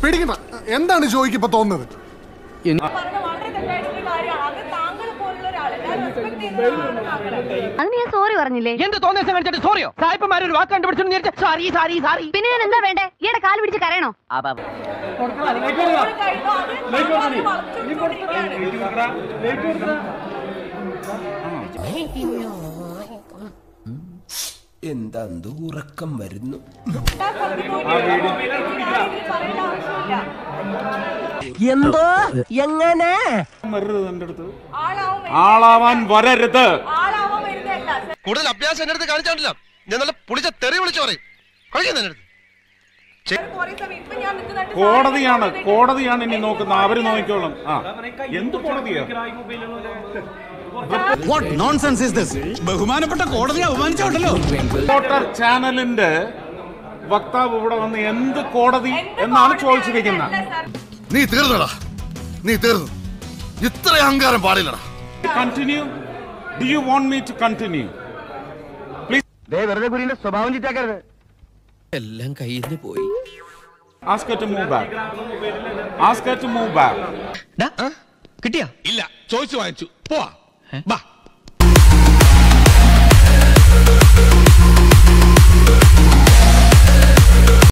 പേടിക്കണ്ട എന്താണ് ജോയിക്ക് ഇപ്പൊ തോന്നുന്നത് പറഞ്ഞ വളരെ തെറ്റായിട്ടുള്ള കാര്യമാണ് അത് താങ്കൾ പോലുള്ള ഒരാള് ഞാൻ റെസ്പെക്ട് ചെയ്യുന്ന ആളാണ് അതിന് ഞാൻ സോറി പറഞ്ഞില്ലേ എന്ത് തോന്നിയ കാണിച്ചിട്ട് സോറിയോ സായിപ്പന്മാർ ഒരു വാക്ക് കണ്ടുപിടിച്ചു സാറി സാറി സാറി പിന്നെ ഞാൻ എന്താ വേണ്ടേ ഈയുടെ കാല് പിടിച്ച് കരയണോ കഴിഞ്ഞു അത് വളച്ചുകൊണ്ടിരിക്കുകയാണ് എന്താ ഉറക്കം വരുന്നു പറയേണ്ട ആവശ്യമില്ല എന്തോ എങ്ങനെ വരരുത് എൻ്റെ അടുത്ത് ആളാവും ആളാവാൻ വരരുത് ആളാവാൻ വരുന്നതല്ല കൂടുതൽ അഭ്യാസം എന്റെ അടുത്ത് കാണിച്ചാണ്ടില്ല ഞാൻ നല്ല പുളിച്ച തെറി വിളിച്ചു പറയും കളിക്കുന്ന എന്റെ അടുത്ത് കുറെ സമയം ഇപ്പൊ ഞാൻ നിൽക്കുന്നതായിട്ട് കോടതിയാണ് കോടതിയാണ് ഇനി നോക്കുന്നത് അവര് നോക്കിക്കോളും ആ എന്ത് കോടതിയാ ബഹുമാനപ്പെട്ട കോടതി അപമാനിച്ചോട്ടല്ലോ റിപ്പോർട്ടർ ചാനലിന്റെ വക്താവ് ഇവിടെ വന്ന് എന്ത് കോടതി എന്നാണ് ചോദിച്ചിരിക്കുന്നത് നീ തീർന്നടാ നീ തീർന്നു ഇത്ര അഹങ്കാരം പാടില്ലടാ continue do you want me to continue വെറുതെ കുരിന്റെ സ്വഭാവം ചിറ്റാക്കരുത് എല്ലാം കയ്യിൽ നിന്ന് പോയി ask to move back ask to move back കിട്ടിയാ ഇല്ല ചോദിച്ചു വാങ്ങിച്ചു പോവാ ബാ